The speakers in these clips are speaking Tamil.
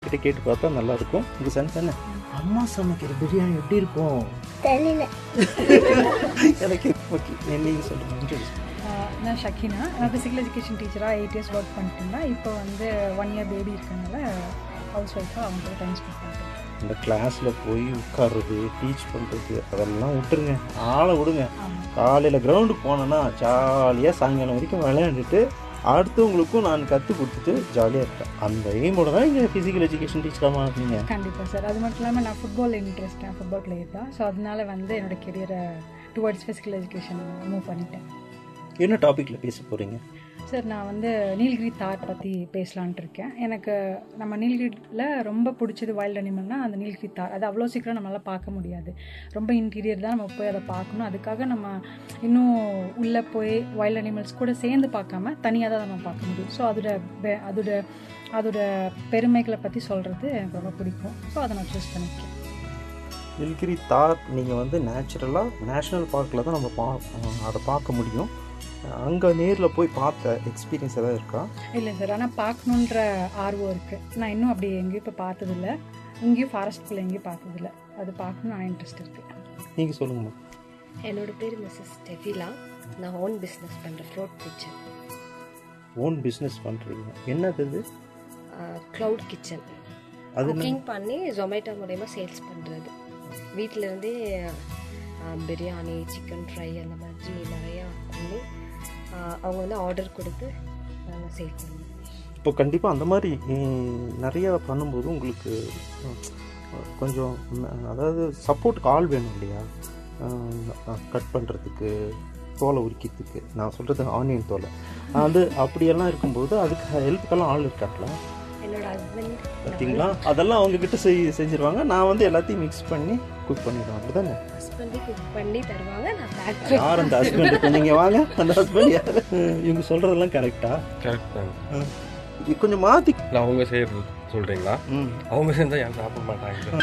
கிட்ட கேட்டு பார்த்தா நல்லா இருக்கும் உங்க சன் தானே அம்மா சமைக்கிற பிரியாணி எப்படி இருக்கும் தெரியல எனக்கு ஓகே நீங்க சொல்லுங்க introduce. ஆஹ் நான் ஷக்கினா நான் ஃபிசிக்கல் எஜுகேஷன் டீச்சராக எயிட் இயர்ஸ் ஒர்க் பண்ணிட்டு இருந்தேன் இப்போ வந்து ஒன் இயர் பேபி இருக்கனால ஹவுஸ் ஒய்ஃபாக அவங்க கூட டைம் ஸ்பெண்ட் பண்ணுறேன் இந்த கிளாஸ்ல போய் உட்கார்றது டீச் பண்றது அதெல்லாம் விட்டுருங்க ஆளை விடுங்க ஆமாம் காலையில் கிரவுண்டுக்கு போனேன்னா ஜாலியாக சாயங்காலம் வரைக்கும் விளையாண்டுட்டு அடுத்தவங்களுக்கும் நான் கற்றுக் கொடுத்துட்டு ஜாலியாக இருப்பேன் அந்த எய்மோட தான் இங்கே ஃபிசிக்கல் எஜுகேஷன் டீச்சராக மாறினீங்க கண்டிப்பாக சார் அது மட்டும் இல்லாமல் நான் ஃபுட்பால் இன்ட்ரெஸ்ட் ஃபுட்பால் பிளேயர் தான் ஸோ அதனால வந்து என்னோட கெரியரை டுவர்ட்ஸ் ஃபிசிக்கல் எஜுகேஷன் மூவ் பண்ணிட்டேன் என்ன டாப்பிக்கில் பேச போகிறீங்க சார் நான் வந்து நீலகிரி தார் பற்றி பேசலான்ட்டு இருக்கேன் எனக்கு நம்ம நீலகிரியில் ரொம்ப பிடிச்சது வைல்ட் அனிமல்னால் அந்த நீலகிரி தார் அது அவ்வளோ சீக்கிரம் நம்மளால் பார்க்க முடியாது ரொம்ப இன்டீரியர் தான் நம்ம போய் அதை பார்க்கணும் அதுக்காக நம்ம இன்னும் உள்ளே போய் வைல்ட் அனிமல்ஸ் கூட சேர்ந்து பார்க்காம தனியாக தான் நம்ம பார்க்க முடியும் ஸோ அதோட பெ- அதோட அதோட பெருமைகளை பற்றி சொல்கிறது எனக்கு ரொம்ப பிடிக்கும் ஸோ அதை நான் சூஸ் பண்ணியிருக்கேன் நீலகிரி தார் நீங்கள் வந்து நேச்சுரலாக நேஷ்னல் பார்க்கில் தான் நம்ம பா அதை பார்க்க முடியும் அங்கே நேரில் போய் பார்த்த எக்ஸ்பீரியன்ஸ் ஏதாவது இருக்கா இல்லை சார் ஆனால் பார்க்கணுன்ற ஆர்வம் இருக்குது நான் இன்னும் அப்படி எங்கேயும் இப்போ பார்த்ததில்ல இங்கேயும் ஃபாரஸ்ட்குள்ளே எங்கேயும் பார்த்ததில்ல அது பார்க்கணும் நான் இன்ட்ரெஸ்ட் இருக்குது நீங்கள் சொல்லுங்கம்மா என்னோட பேர் மிஸ்ஸஸ் ஸ்டெஃபிலா நான் ஓன் பிஸ்னஸ் பண்ணுறேன் ஃப்ரூட் கிச்சன் ஓன் பிஸ்னஸ் பண்ணுறீங்க என்னது இது க்ளவுட் கிச்சன் அது என்ன? குக்கிங் பண்ணி ஜொமேட்டோ மூலயமா சேல்ஸ் பண்ணுறது வீட்டில் இருந்தே ஆ, பிரியாணி சிக்கன் ஃப்ரை அந்த மாதிரி நிறையா பண்ணி ஆ, அவங்க வந்து ஆர்டர் கொடுத்து நாங்கள் சேல் பண்ணுவோம் இப்போ கண்டிப்பாக அந்த மாதிரி ம், நிறைய பண்ணும்போது உங்களுக்கு ம், கொஞ்சம் ம், அதாவது சப்போர்ட்டுக்கு ஆள் வேணும் இல்லையா கட் பண்ணுறதுக்கு தோலை உரிக்கிறதுக்கு நான் சொல்கிறது ஆனியன் தோலை அது அப்படியெல்லாம் இருக்கும்போது அதுக்கு ஹெல்ப்புக்கெல்லாம் ஆள் இருக்காங்களா என்னோட ஹஸ்பண்ட் பார்த்தீங்களா அதெல்லாம் அவங்க கிட்ட செய் செஞ்சுருவாங்க நான் வந்து எல்லாத்தையும் மிக்ஸ் பண்ணி குக் பண்ணிடுவேன் அப்படிதானே ஹஸ்பண்டே குக் பண்ணி தருவாங்க நான் பேக் யார் அந்த ஹஸ்பண்ட் இப்போ நீங்கள் வாங்க அந்த ஹஸ்பண்ட் யார் இவங்க சொல்கிறதெல்லாம் கரெக்டா கரெக்ட் தாங்க கொஞ்சம் மாற்றி இல்லை அவங்க செய்யறது சொல்றீங்களா ம் அவங்க செஞ்சா யாரும் சாப்பிட மாட்டாங்க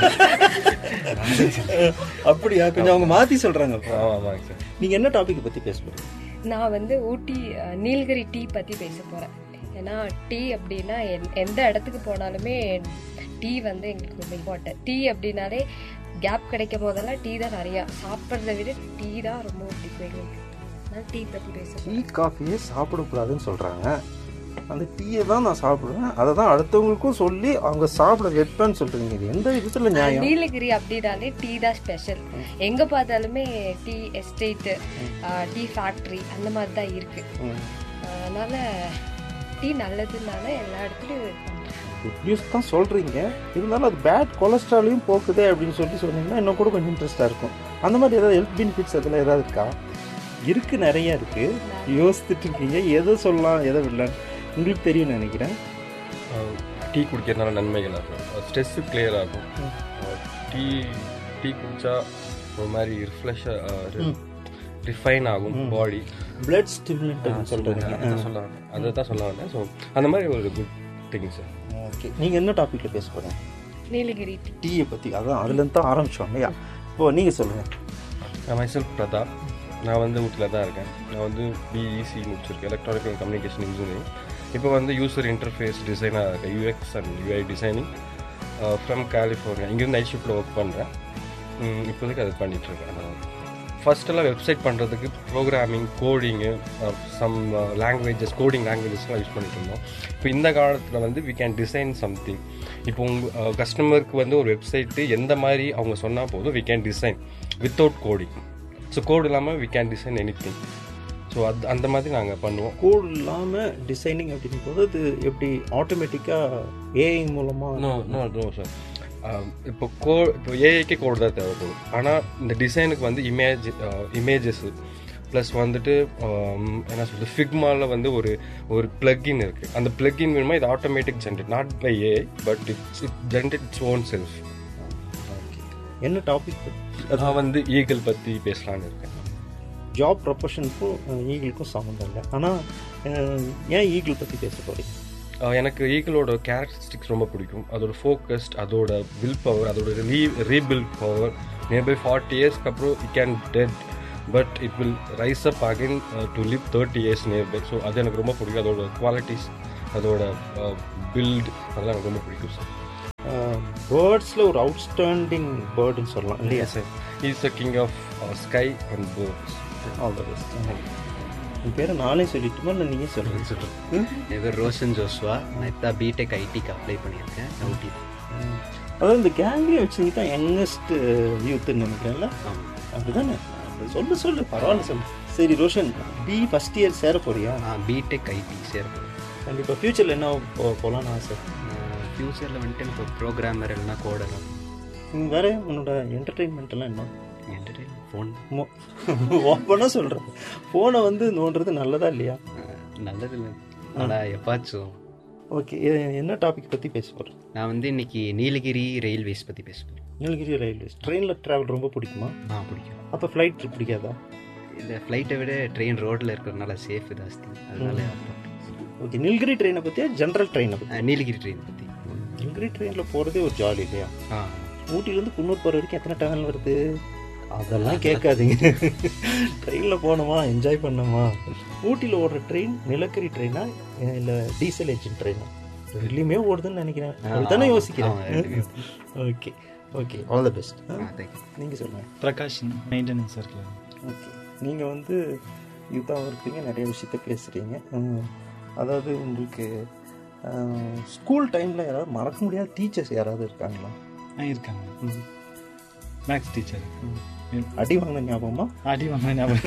அப்படியா கொஞ்சம் அவங்க மாற்றி சொல்கிறாங்க ஆமா ஆமாங்க சார் நீங்கள் என்ன டாபிக் பற்றி பேச போறீங்க நான் வந்து ஊட்டி அஹ், நீலகிரி டீ பற்றி பேச போகிறேன் ஏன்னா டீ அப்படின்னா எந்- எந்த இடத்துக்கு போனாலுமே டீ வந்து எங்களுக்கு ரொம்ப இம்பார்ட்டன்ட் டீ அப்படின்னாலே கேப் கிடைக்கும் போதெல்லாம் டீ தான் நிறையா சாப்பிட்றத விட டீ தான் ரொம்ப பிடிக்கும் எங்களுக்கு அதனால டீ பற்றி பேச டீ காஃபியே சாப்பிடக்கூடாதுன்னு சொல்கிறாங்க அந்த டீயை தான் நான் சாப்பிடுவேன் அதை தான் அடுத்தவங்களுக்கும் சொல்லி அவங்க சாப்பிட வைப்பேன்னு சொல்கிறீங்க இது எந்த விதத்தில் நியாயம் நீலகிரி அப்படின்னாலே டீ தான் ஸ்பெஷல் எங்கே பார்த்தாலுமே டீ எஸ்டேட்டு டீ ஃபேக்ட்ரி அந்த மாதிரி தான் இருக்குது ம். அதனால் டீ நல்லதுனால எல்லா இடத்துலையும் பண்ணுறேன் குட் நியூஸ் தான் சொல்கிறீங்க இருந்தாலும் அது பேட் கொலஸ்ட்ராலையும் போக்குதே அப்படின்னு சொல்லி சொன்னீங்கன்னா இன்னும் கூட கொஞ்சம் இன்ட்ரெஸ்ட்டாக இருக்கும் அந்த மாதிரி ஏதாவது ஹெல்த் பெனிஃபிட்ஸ் அதில் ஏதாவது இருக்கா இருக்கு நிறைய இருக்கு யோசிச்சுட்டு இருக்கீங்க எதை சொல்லலாம் எதை விடலான்னு உங்களுக்கு தெரியும்னு நினைக்கிறேன் டீ குடிக்கிறதுனால நன்மைகள் ஆகும் ஸ்ட்ரெஸ்ஸு கிளியர் ஆகும் டீ டீ குடிச்சா ஒரு மாதிரி ரிஃப்ரெஷ்ஷாக ரிஃபைன் ஆகும் பாடி பிளட் ஸ்டிமுலேட் சொல்கிறீங்க அதை சொல்ல வந்தேன் அதை தான் சொல்ல வந்தேன் ஸோ அந்த மாதிரி ஒரு குட் திங் சார் ஓகே நீங்கள் என்ன டாப்பிக்கில் பேச போகிறீங்க நீலகிரி டீ டீயை பற்றி அதான் அதுலேருந்து தான் ஆரம்பிச்சோம் இல்லையா இப்போ நீங்கள் சொல்லுங்கள் நான் மைசெல்ஃப் பிரதாப் நான் வந்து ஊட்டியில் தான் இருக்கேன் நான் வந்து பிஇசி முடிச்சிருக்கேன் எலக்ட்ரானிக்கல் கம்யூனிகேஷன் இன்ஜினியரிங் இப்போ வந்து யூசர் இன்டர்ஃபேஸ் டிசைனாக இருக்கேன் UX and UI designing from California இங்கேருந்து நைட் ஷிஃப்ட்டில் ஒர்க் பண்ணுறேன் இப்போதைக்கு அது பண்ணிகிட்ருக்கேன் ஃபர்ஸ்டெல்லாம் வெப்சைட் பண்ணுறதுக்கு programming coding some languages coding லாங்குவேஜஸ்லாம் யூஸ் பண்ணிட்டு இருந்தோம் இப்போ இந்த காலத்தில் வந்து வி கேன் டிசைன் சம்திங் இப்போ உங்கள் கஸ்டமருக்கு வந்து ஒரு வெப்சைட்டு எந்த மாதிரி அவங்க சொன்னால் போதும் we can design without coding so code இல்லாமல் we can design anything so அது அந்த மாதிரி நாங்கள் பண்ணுவோம் கோட் இல்லாமல் டிசைனிங் அப்படின் போது அது எப்படி ஆட்டோமேட்டிக்காக ஏஐ மூலமாக நோ நோ நோ சார் இப்போ கோ இப்போ ஏஐக்கே கோட் தான் தேவைப்படும் ஆனால் இந்த டிசைனுக்கு வந்து இமேஜ் இமேஜஸ் ப்ளஸ் வந்துட்டு ஆம், என்ன சொல்றது ஃபிக்மாவில் வந்து ஒரு ஒரு பிளக்இன் இருக்குது அந்த பிளக்இன் வேணுமா இது automatic generate not by AI but it's it generate its own self என்ன டாபிக் நான் வந்து ஈகிள் பற்றி பேசலான்னு இருக்கேன் ஜாப் ப்ரொஃபஷனுக்கும் ஈகிளுக்கும் சம்மந்தம் இல்லை ஆனால் ஏன் ஈகிள் பற்றி பேச போகிறீங்க அஹ் எனக்கு ஈகிளோட கேரக்டரிஸ்டிக்ஸ் ரொம்ப பிடிக்கும் அதோட ஃபோக்கஸ்ட் அதோட வில் பவர் அதோட re rebuild power nearby forty இயர்ஸ்க்கு அப்புறம் it can dead but it will rise up again to live thirty years nearby so அது எனக்கு ரொம்ப பிடிக்கும் அதோட குவாலிட்டிஸ் அதோட பில்ட் அதெல்லாம் எனக்கு ரொம்ப பிடிக்கும் சார் பேர்ட்ஸில் ஒரு அவுட்ஸ்டாண்டிங் பேர்டுன்னு சொல்லலாம் இல்லையா sir is the king of sky and birds all the best உன் பேரை நானே சொல்லிட்டுமா இல்லை நீங்கள் சொல்லுங்க என் பேர் ரோஷன் ஜோஸ்வா நான் இப்போ பிடெக் ஐடிக்கு அப்ளை பண்ணியிருக்கேன் ஊட்டி அதாவது இந்த கேங்லேயே வச்சுக்கிட்டு தான் யங்கஸ்ட் யூத்துன்னு நினைக்கிறேன்ல ஆமாம் அப்படிதானே சொல்லு சொல்லு பரவாயில்ல சொல்லு சரி ரோஷன் பி ஃபஸ்ட் இயர் சேர போறியா ஆ பிடெக் ஐடி சேர்ப்பேன் கண்டிப்பாக ஃப்யூச்சரில் என்ன போ போகலான்னு ஆசை ஃப்யூச்சரில் வந்துட்டு எனக்கு ப்ரோக்ராமர் இல்லைனா கோடலாம் நீ வேற உன்னோட என்டர்டெயின்மெண்ட் எல்லாம் என்ன என்டர்டைன் ஃபோன் ஓப்பனாக சொல்கிறேன் ஃபோனை வந்து நோண்டுறது நல்லதா இல்லையா நல்லது இல்லை ஆனால் எப்பாச்சும் ஓகே என்ன டாபிக் பற்றி பேச போகிறேன் நான் வந்து இன்னைக்கு நீலகிரி ரயில்வேஸ் பற்றி பேச போகிறேன் நீலகிரி ரயில்வேஸ் ட்ரெயினில் ட்ராவல் ரொம்ப பிடிக்குமா ஆ பிடிக்கும் அப்போ ஃப்ளைட் பிடிக்காதா இந்த ஃப்ளைட்டை விட ட்ரெயின் ரோட்டில் இருக்கிறதுனால சேஃப் ஜாஸ்தி அதனால ஓகே நீலகிரி ட்ரெயினை பற்றியா ஜென்ரல் ட்ரெயினை பற்றி ஆ, நீலகிரி ட்ரெயின் பற்றி நீலகிரி ட்ரெயினில் போகிறதே ஒரு ஜாலி இல்லையா ஆ ஊட்டிலேருந்து குன்னூர் போகிற வரைக்கும் எத்தனை டைம் வருது அதெல்லாம் கேட்காதீங்க ட்ரெயினில் போனோமா என்ஜாய் பண்ணோமா ஊட்டியில் ஓடுற ட்ரெயின் நிலக்கரி ட்ரெயினா இல்லை டீசல் என்ஜின் ட்ரெயினா ரெண்டுலையுமே ஓடுதுன்னு நினைக்கிறேன் அதுதானே யோசிக்கிறேன் ஆமா, ரெண்டுமே. Okay okay all the best ஆ தேங்க்யூ நீங்கள் சொல்லுங்கள் பிரகாஷ் மெயின்டெனன்ஸ் இருக்கலாம் ஓகே நீங்கள் வந்து யூத்தாக இருக்கீங்க நிறைய விஷயத்த பேசுகிறீங்க அதாவது உங்களுக்கு ஸ்கூல் டைமில் யாராவது மறக்க முடியாத டீச்சர்ஸ் யாராவது இருக்காங்களா ஆ இருக்காங்க ம். மேக்ஸ் டீச்சர் அடி வாங்கின ஞாபகமா அடி வாங்க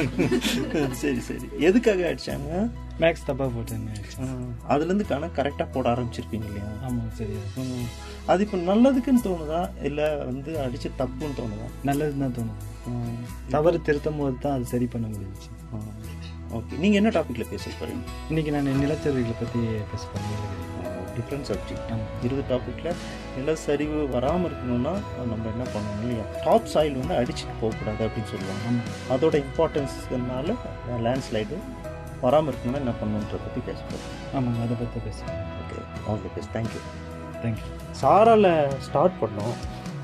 ஞாபகம் சரி சரி எதுக்காக அடிச்சாங்க மேக்ஸ் தப்பாக போட்டேன்னு ஆயிடுச்சு. ம், அதுலேருந்து கணக்கு கரெக்டாக போட ஆரம்பிச்சிருப்பீங்க இல்லையா ஆமாம் சரியா ம். அது இப்போ நல்லதுக்குன்னு தோணுதா இல்லை வந்து அடிச்ச தப்புன்னு தோணுதா நல்லதுன்னு தான் தோணுது ம். தவறு திருத்தும் போது தான் அது சரி பண்ண முடிஞ்சுச்சு ம். ஓகே நீங்கள் என்ன டாப்பிக்கில் பேச போகிறீங்க இன்னைக்கு நான் நிலச்சரிவுகளை பற்றி பேச போகிறேன் டிஃப்ரெண்ட் சப்ஜெக்ட் ஆமாம் இருபது டாப்பிக்கில் நிலச்சரிவு வராமல் இருக்கணும்னா நம்ம என்ன பண்ணணும் இல்லையா டாப் சாயில் வந்து அடிச்சுட்டு போகக்கூடாது அப்படின்னு சொல்லுவாங்க ஆமாம் அதோட இம்பார்ட்டன்ஸ்னால லேண்ட்ஸ்லைடு வராமல் இருக்கணும்னா என்ன பண்ணணுன்றத பற்றி பேச போகிறோம் ஆமாங்க அதை பற்றி பேசுகிறேன் ஓகே ஓகே பேஸ் தேங்க்யூ தேங்க்யூ சாரால ஸ்டார்ட் பண்ணோம்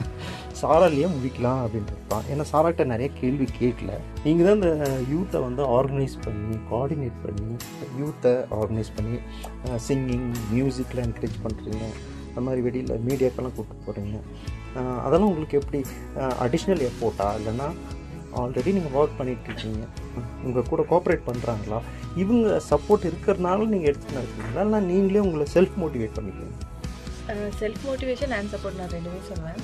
சாராலேயே முடிக்கலாம் அப்படின்றது தான் ஏன்னா சாராக்கிட்ட நிறைய கேள்வி கேட்கல நீங்கள் தான் இந்த யூத்தை வந்து ஆர்கனைஸ் பண்ணி கோஆர்டினேட் பண்ணி யூத்தை ஆர்கனைஸ் பண்ணி சிங்கிங் மியூசிக்கில் என்கரேஜ் பண்ணுறீங்க அந்த மாதிரி வெளியில் மீடியாக்கெல்லாம் கூப்பிட்டு போகிறீங்க அதெல்லாம் உங்களுக்கு எப்படி அடிஷ்னல் எஃபோர்ட்டா இல்லைன்னா ஆல்ரெடி நீங்கள் ஒர்க் பண்ணிட்டு இருக்கீங்க உங்கள் கூட கோஆப்ரேட் பண்ணுறாங்களா இவங்க சப்போர்ட் இருக்கிறனால நீங்கள் எடுத்துன்னு இருக்கீங்களா இல்லை நீங்களே உங்களை செல்ஃப் மோட்டிவேட் பண்ணிக்கிறீங்க செல்ஃப் மோட்டிவேஷன் அண்ட் சப்போர்ட் நான் ரெண்டுமே சொல்லுவேன்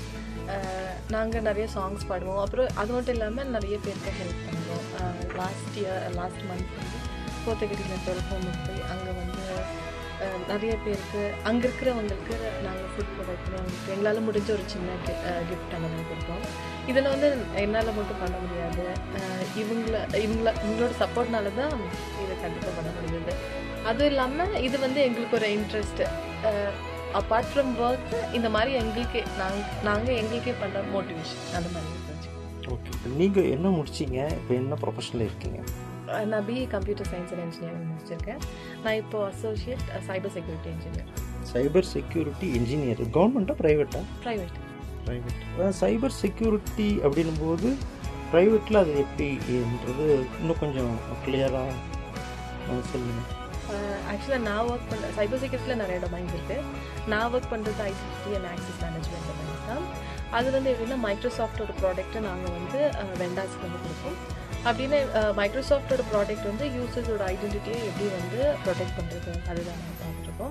நாங்கள் நிறைய சாங்ஸ் பாடுவோம் அப்புறம் அது மட்டும் இல்லாமல் நிறைய பேருக்கு ஹெல்ப் பண்ணுவோம் லாஸ்ட் இயர் லாஸ்ட் மந்த் வந்து கோத்தகிரியில் டுவெல் ஹோம் போய் அங்கே வந்து அஹ், நிறைய பேருக்கு அங்கே இருக்கிறவங்களுக்கு நாங்கள் ஃபுட் ப்ரொவைட் பண்ணி அவங்களுக்கு எங்களால் முடிஞ்ச ஒரு சின்ன கிஃப்ட் அந்த மாதிரி கொடுப்போம் இதில் வந்து என்னால் மட்டும் பண்ண முடியாது அஹ், இவங்கள இவங்கள இவங்களோட சப்போர்ட்னால தான் இதை கண்டிப்பாக பண்ண முடியுது அதுவும் இல்லாமல் இது வந்து எங்களுக்கு ஒரு இன்ட்ரெஸ்ட்டு அப்பார்ட் ஃப்ரம் ஒர்க் இந்த மாதிரி எங்களுக்கே நாங்கள் நாங்கள் எங்களுக்கே பண்ணுற மோட்டிவேஷன் அந்த மாதிரி இருந்துச்சு ஓகே நீங்கள் என்ன முடிச்சீங்க இப்போ என்ன ப்ரொஃபஷனில் இருக்கீங்க அஹ் நான் BA computer science and engineering முடிச்சிருக்கேன் நான் இப்போ associate cyber security engineer cyber security engineer கவர்மெண்ட்டா ப்ரைவேட்டா ப்ரைவேட் ப்ரைவேட் சைபர் செக்யூரிட்டி அப்படின்னும் போது ப்ரைவேட்டில் அது எப்படின்றது இன்னும் கொஞ்சம் கிளியராக சொல்லுங்கள் ஆக்சுவலாக நான் ஒர்க் பண்ணுற சைபர் செக்யூரிட்டியில் நிறைய டொமைன்ஸ் இருக்குது நான் ஒர்க் பண்ணுறது ICT and access management domains தான் அது வந்து எப்படின்னா மைக்ரோசாஃப்டோட ப்ராடக்ட்டை நாங்கள் வந்து வெண்டாஸ்க்கு வந்து கொடுப்போம் அப்படின்னு மைக்ரோசாஃப்டோட ப்ராடக்ட் வந்து யூசர்ஸோட ஐடென்டிட்டியை எப்படி வந்து ப்ரொடெக்ட் பண்ணுறது அதுதான் நாங்கள் பார்த்துருக்கோம்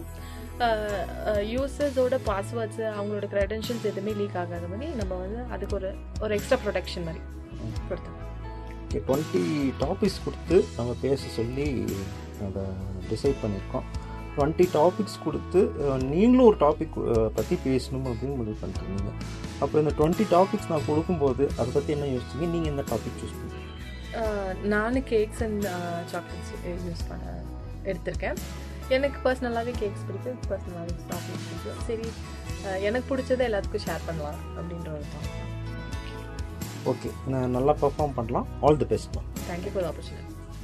யூசர்ஸோட பாஸ்வேர்ட்ஸு அவங்களோட க்ரெடென்ஷியல்ஸ் எதுவுமே லீக் ஆகாத மாதிரி நம்ம வந்து அதுக்கு ஒரு ஒரு எக்ஸ்ட்ரா ப்ரொடெக்ஷன் மாதிரி கொடுத்தோம் ஓகே டுவெண்ட்டி டாபிக்ஸ் கொடுத்து நம்ம பேச சொல்லி அதை டிசைட் பண்ணியிருக்கோம் டுவெண்ட்டி டாபிக்ஸ் கொடுத்து அஹ், நீங்களும் ஒரு டாபிக் பற்றி பேசணும் அப்படின்னு முடிவு பண்ணிருந்தீங்க அப்போ இந்த டுவெண்ட்டி டாபிக்ஸ் நான் கொடுக்கும்போது அதை பற்றி என்ன யோசிச்சீங்க நீங்கள் என்ன டாபிக் சூஸ் பண்ணீங்க நான் கேக்ஸ் அண்ட் சாக்லேட்ஸ் யூஸ் பண்ண எடுத்திருக்கேன் எனக்கு பர்சனலாகவே கேக்ஸ் பிடிக்கும் பர்சனலாகவே சாக்லேட்ஸ் பிடிக்கும் சரி அஹ், எனக்கு பிடிச்சதை எல்லாத்துக்கும் ஷேர் பண்ணலாம் அப்படின்ற ஒரு தான் ஓகே நான் நல்லா பர்ஃபார்ம் பண்ணலாம் all the best thank you for opportunity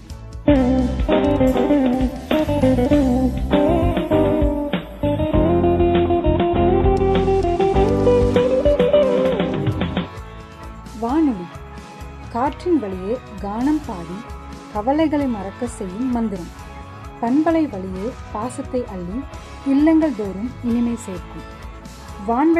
வானொலி காற்றின் வழியே கானம் பாடி கவலைகளை மறக்க செய்யும் மந்திரம் பண்பலை வழியே பாசத்தை அள்ளி இல்லங்கள் தோறும் இனிமை சேர்க்கும் வான்வெளி